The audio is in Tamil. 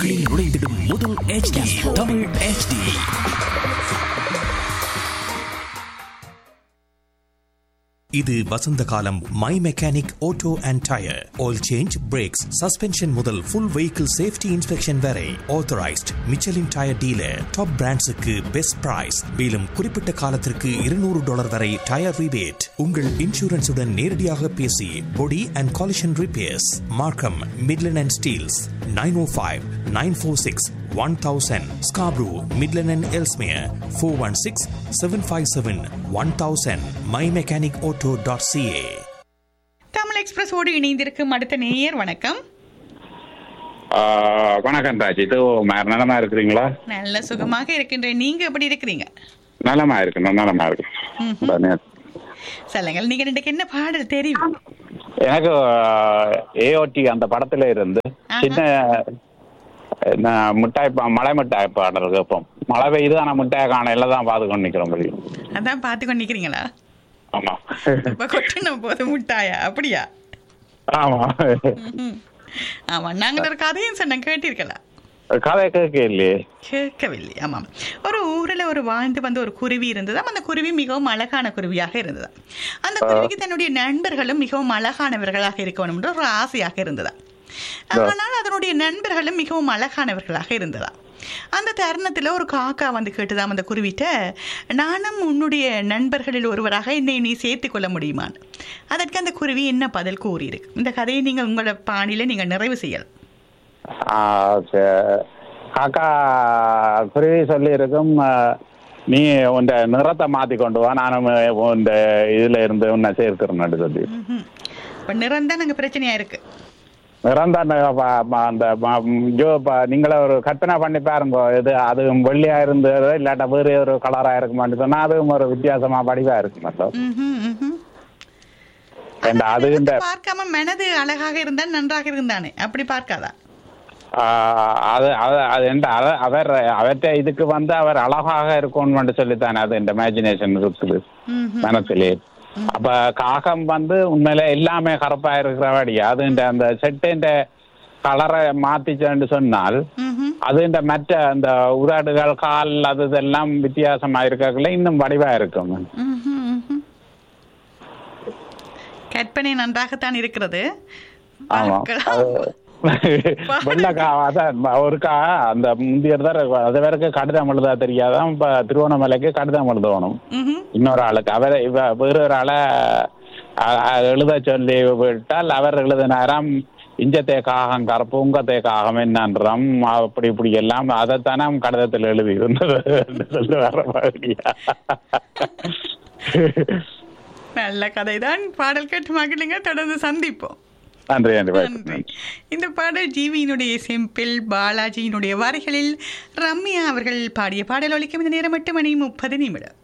உங்களில் நுழைந்திடும் முதல் HD தமிழ் HD இது வசந்த காலம் My Mechanic Auto and tyre oil change brakes suspension முதல் ஃபுல் வெஹிக்கிள் சேஃப்டி இன்ஸ்பெக்ஷன் வரை authorised Michelin tyre dealer top பிராண்ட்ஸுக்கு பெஸ்ட் பிரைஸ் மேலும் குறிப்பிட்ட காலத்திற்கு இருநூறு டாலர் வரை டயர் ரிபேட் உங்கள் இன்சூரன்ஸுடன் நேரடியாக பேசி body and collision repairs Markham Midland and Steeles nine o five nine four six one thousand Scarborough Midland and Ellesmere four one six seven five seven one thousand My Mechanic Auto dot CA Tamil எக்ஸ்பிரஸோடு இணைந்திருக்கும் அடுத்த நேயர் வணக்கம் ஆ, வணக்கம் ராஜ் இது மா- நலமா இருக்கிறீங்களா நல்ல சுகமாக இருக்கின்றேன் நீங்க எப்படி இருக்கிறீங்க நலமா இருக்கணும் நலமா இருக்கு சொல்லுங்கள் நீங்க ரெண்டுக்கு என்ன பாடல் தெரியும் எனக்கு ஏஓடி அந்த படத்துல இருந்து சின்ன என்ன, மிட்டாய் பா- மலை மிட்டாய் பாடல் கேட்போம் மழை பெய்யுது ஆனா மிட்டாய் காணையில தான் பார்த்து கொண்டு நிக்கிறோம் முடியும் அதான் பார்த்து கொண்டு நிக்கிறீங்களா ஆமா இப்ப கொட்டின போது முட்டாயா அப்படியா ஆமா ம்ஹும். ஆமா நாங்க ஒரு கதையும் சொன்னேன் கேட்டிருக்கலாம் கதை கேட்க இல்லையே கேட்கவில்லை ஆமாம் ஒரு ஊரில் ஒரு வாழ்ந்து வந்த ஒரு குருவி இருந்ததாம் அந்த குருவி மிகவும் அழகான குருவியாக இருந்ததாம் அந்த குருவிக்கு தன்னுடைய நண்பர்களும் மிகவும் அழகானவர்களாக இருக்க வேண்டும் என்று ஒரு ஆசையாக இருந்ததா ஆனால் அதனுடைய நண்பர்களும் மிகவும் அழகானவர்களாக இருந்ததா அந்த தருணத்தில் ஒரு காக்கா வந்து கேட்டுதாம் அந்த குருவிட்ட நானும் உன்னுடைய நண்பர்களில் ஒருவராக என்னை நீ சேர்த்துக் கொள்ள முடியுமான்னு அதற்கு அந்த குருவி என்ன பதில் கூறியிருக்கு இந்த கதையை நீங்கள் உங்களோட பாணியில நீங்கள் நிறைவு செய்யலாம் ஆ, சே- காக்கா குருவி சொல்லி இருக்கும் நீ உன் நிறத்தை மாத்தி கொண்டு வா நானும் உன் இதுல இருந்து உன்னை சேர்க்கிறேன்னு சொல்லி ம்ஹும். இப்ப நிறம் தான் அங்கே பிரச்சனையா இருக்கு நிறந்த அந்த ப- ம- அந்த ம- ஜோ ப- நீங்களே ஒரு கற்பனை பண்ணி பாருங்க இது அது வெள்ளியா இருந்தது இல்லாட்டா வேறு ஒரு கலரா இருக்குமான்னு சொன்னா அதுவும் ஒரு வித்தியாசமா படிவா இருக்கும் மட்டும் ம்ஹும், ம்ஹும். ஏண்டா, அது இந்த பார்க்காம மனது அழகாக இருந்தால் நன்றாக இருந்தானே அப்படி பார்க்காதா ஆ, அது அது அது என்ன அத- அவர் அவர்கிட்ட இதுக்கு வந்து அவர் அழகாக இருக்கும்னு சொல்லித்தானே அது இந்த இமேஜினேஷன் இருக்குது ம்ஹும். மனசுலே அப்ப காகம் வந்து உண்மையில எல்லாமே கருப்பா இருக்கிறபடி அது இந்த அந்த செட்டின் கலரை மாத்திச்சேன்னு சொன்னால் ம்ஹும். அது இந்த மற்ற அந்த உதடுகள் கால் அது இதெல்லாம் வித்தியாசமா இருக்கக்குள்ள இன்னும் வடிவா இருக்கும் ம்ஹும், ம்ஹும். கற்பனை நன்றாகத்தான் இருக்கிறது ஆமா பார்க்கலாம். அது வெள்ளக்கா அதான் ஒரு கா அந்த முந்தைய தடவை அது வரைக்கும் கடிதம் எழுதா தெரியாதான் இப்ப திருவண்ணாமலைக்கு கடிதம் எழுதணும் ம்ஹும். இன்னொரு ஆளுக்கு அவரை இவ வேறொரு ஆளை அ- அ- எழுத சொல்லி விட்டால் அவர் எழுதினாராம் இஞ்சத்தே காகம் கருப்பு உங்கத்தே காகம் என்னன்றாம் அப்படி இப்படி எல்லாம் அதைத்தானே கடிதத்தில் எழுதி இருந்தது என்று சொல்லி வர மாதிரியா நல்ல கதைதான் பாடல் கேட்டு மகிழுங்க தொடர்ந்து சந்திப்போம் நன்றி நன்றி நன்றி இந்த பாடல் ஜீவியினுடைய செம்பில் பாலாஜியினுடைய வரிகளில் ரம்யா அவர்கள் பாடிய பாடல் ஒலிக்கும் இந்த நேரம் எட்டு மணி முப்பது நிமிடம்